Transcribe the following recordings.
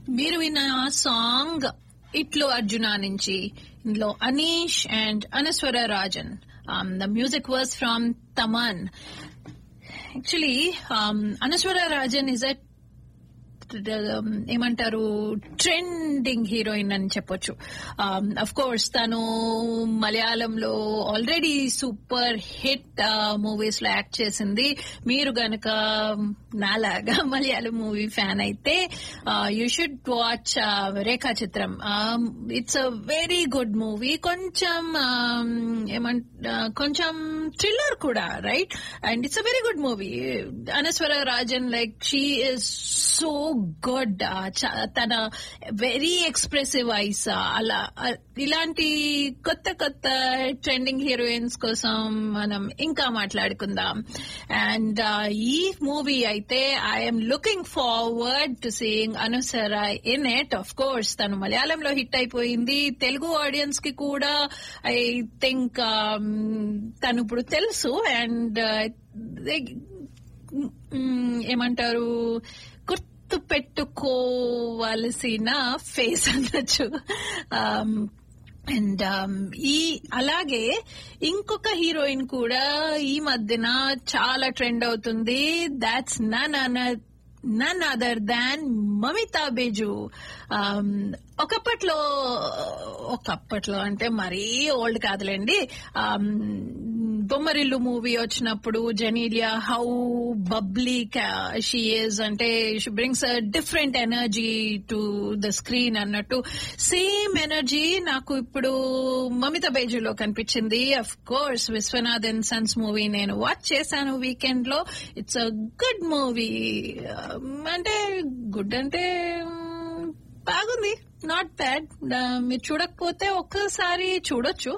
మీరు విన్న సాంగ్ ఇట్లు అర్జున నుంచి ఇందులో Anish and Anaswara Rajan the music was from Thaman actually Anaswara Rajan is a ఏమంటారు ట్రెండింగ్ హీరోయిన్ అని చెప్పొచ్చు అఫ్ కోర్స్ తను మలయాళంలో ఆల్రెడీ సూపర్ హిట్ మూవీస్ లో యాక్ట్ చేసింది మీరు గనక నాలాగా మలయాళం మూవీ ఫ్యాన్ అయితే you should watch Rekhachithram it's a very good movie కొంచెం ఏమంట కొంచెం థ్రిల్లర్ కూడా right and it's a very good movie Anaswara Rajan like she is so good తన వెరీ ఎక్స్ప్రెసివ్ ఐస్ అలా ఇలాంటి కొత్త కొత్త ట్రెండింగ్ హీరోయిన్స్ కోసం మనం ఇంకా మాట్లాడుకుందాం అండ్ ఈ మూవీ అయితే I'm looking forward to seeing Anaswara in it of course తను మలయాళంలో హిట్ అయిపోయింది తెలుగు ఆడియన్స్ కి కూడా ఐ థింక్ తను ఇప్పుడు తెలుసు అండ్ ఏమంటారు గుర్తు పెట్టుకోవలసిన ఫేస్ అనొచ్చు అండ్ ఈ అలాగే ఇంకొక హీరోయిన్ కూడా ఈ మధ్యన చాలా ట్రెండ్ అవుతుంది that's none none other than Mamitha Baiju ఒకప్పట్లో ఒకప్పట్లో అంటే మరీ ఓల్డ్ కాదులేండి బొమ్మరిల్లు మూవీ వచ్చినప్పుడు Genelia how bubbly she is అంటే she brings a different energy to the screen అన్నట్టు సేమ్ ఎనర్జీ నాకు ఇప్పుడు మమిత బేజులో కనిపించింది of course Viswanath and sons movie నేను వాచ్ చేశాను వీకెండ్ లో ఇట్స్ అ గుడ్ మూవీ అంటే గుడ్ అంటే బాగుంది నాట్ బ్యాడ్ మీరు చూడకపోతే ఒక్కసారి చూడొచ్చు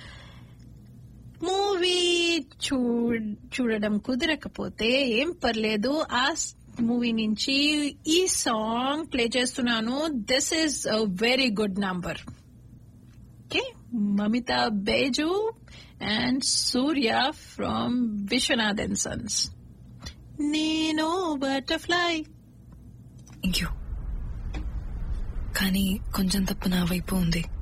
మూవీ చూడడం కుదరకపోతే ఏం పర్లేదు ఆ మూవీ నుంచి ఈ సాంగ్ ప్లే చేస్తున్నాను this is a very good number okay Mamitha Baiju and Surya from Viswanath and sons నేను బటర్ఫ్లై అయ్యో కానీ కొంచెం తప్పు నా వైపు ఉంది